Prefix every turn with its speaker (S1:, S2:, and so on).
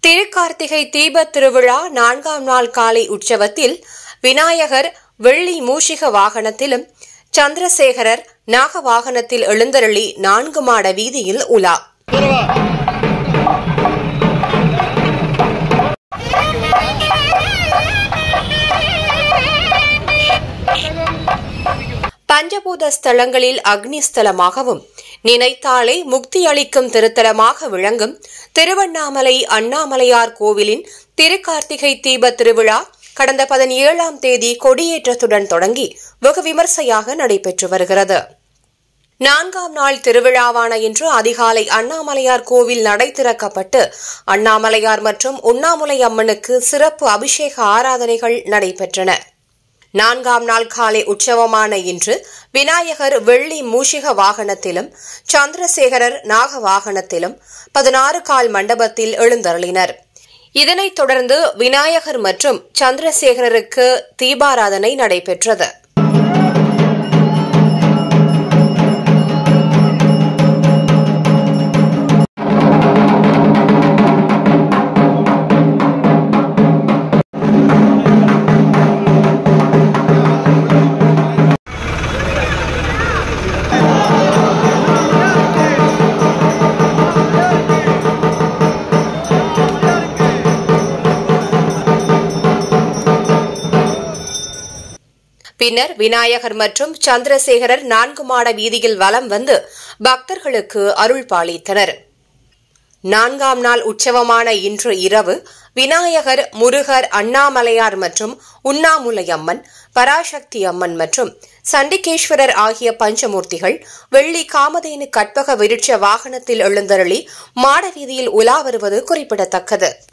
S1: திருக்கார்த்திகை தீபத் திருவிழா நான்காம் நாள் காலை உற்சவத்தில் விநாயகர் வெள்ளி மூஷிக வாகனத்திலும் சந்திரசேகரர் நாக வாகனத்தில் எழுந்தருளி நான்கு மாட வீதியில் உலா பஞ்சபூத ஸ்தலங்களில் அக்னி ஸ்தலமாகவும் நினைத்தாலே முக்தி அளிக்கும் திருத்தலமாக விளங்கும் திருவண்ணாமலை அண்ணாமலையார் கோவிலின் திருக்கார்த்திகை தீப திருவிழா கடந்த பதினேழாம் தேதி கொடியேற்றத்துடன் தொடங்கி வெகு விமர்சையாக நடைபெற்று வருகிறது நான்காம் நாள் திருவிழாவான இன்று அதிகாலை அண்ணாமலையார் கோவில் நடை திறக்கப்பட்டு அண்ணாமலையார் மற்றும் உண்ணாமுலை அம்மனுக்கு சிறப்பு அபிஷேக ஆராதனைகள் நடைபெற்றன நான்காம் நாள் காலை உற்சவமான இன்று விநாயகர் வெள்ளி மூஷிக வாகனத்திலும் சந்திரசேகரர் நாக வாகனத்திலும் பதினாறு கால் மண்டபத்தில் எழுந்தருளினர் இதனைத் தொடர்ந்து விநாயகர் மற்றும் சந்திரசேகரருக்கு தீபாராதனை நடைபெற்றது பின்னர் விநாயகர் மற்றும் சந்திரசேகரர் நான்கு மாட வீதியில் வலம் வந்து பக்தர்களுக்கு அருள் பாலித்தனர் நான்காம் நாள் உற்சவமான இன்று இரவு விநாயகர் முருகர் அண்ணாமலையார் மற்றும் உண்ணாமுலை அம்மன் பராசக்தி அம்மன் மற்றும் சண்டிகேஸ்வரர் ஆகிய பஞ்சமூர்த்திகள் வெள்ளி காமதேனு கற்பக விருட்ச வாகனத்தில் எழுந்தருளி மாட வீதியில் உலா வருவது குறிப்பிடத்தக்கது